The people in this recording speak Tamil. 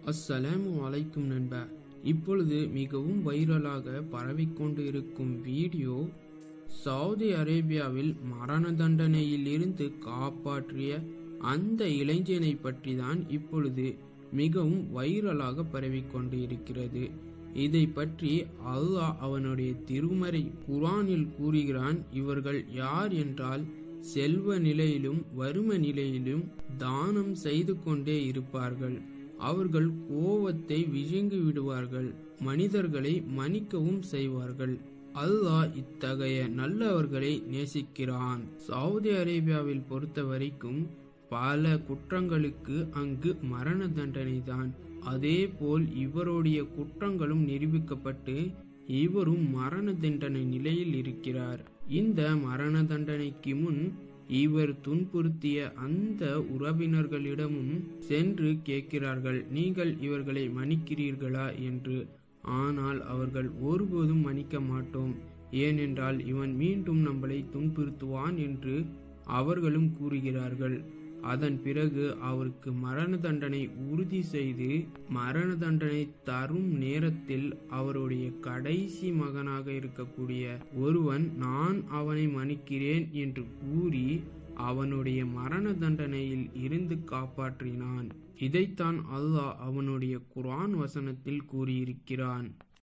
அஸ்ஸலாமு அலைக்கும் நண்பா இப்பொழுது மிகவும் வைரலாக பரவிக்கொண்டு இருக்கும் வீடியோ சவுதி அரேபியாவில் மரண தண்டனையில் இருந்து காப்பாற்றிய அந்த இளைஞனை பற்றி தான் இப்பொழுது மிகவும் வைரலாக பரவிக்கொண்டு இருக்கிறது இதை பற்றி அல்லாஹ் அவனுடைய திருமறை குரானில் கூறுகிறான் இவர்கள் யார் என்றால் செல்வ நிலையிலும் வறும நிலையிலும் தானம் செய்து கொண்டே இருப்பார்கள் அவர்கள் கோவத்தை விழுங்கி விடுவார்கள் மனிதர்களை மன்னிக்கவும் செய்வார்கள் அல்லாஹ் இத்தகைய நல்லவர்களை நேசிக்கிறான் சவுதி அரேபியாவில் பொறுத்த வரைக்கும் பல குற்றங்களுக்கு அங்கு மரண தண்டனை தான் அதே போல் இவருடைய குற்றங்களும் நிரூபிக்கப்பட்டு இவரும் மரண தண்டனை நிலையில் இருக்கிறார் இந்த மரண தண்டனைக்கு முன் இவர் துன்புறுத்திய அந்த உறவினர்களிடமும் சென்று கேட்கிறார்கள் நீங்கள் இவர்களை மன்னிக்கிறீர்களா என்று ஆனால் அவர்கள் ஒருபோதும் மன்னிக்க மாட்டோம் ஏனென்றால் இவன் மீண்டும் நம்மளை துன்புறுத்துவான் என்று அவர்களும் கூறுகிறார்கள் அதன் பிறகு அவருக்கு மரண தண்டனை உறுதி செய்து மரண தண்டனை தரும் நேரத்தில் அவருடைய கடைசி மகனாக இருக்கக்கூடிய ஒருவன் நான் அவனை மன்னிக்கிறேன் என்று கூறி அவனுடைய மரண தண்டனையில் இருந்து காப்பாற்றினான் இதைத்தான் அல்லாஹ் அவனுடைய குர்ஆன் வசனத்தில் கூறியிருக்கிறான்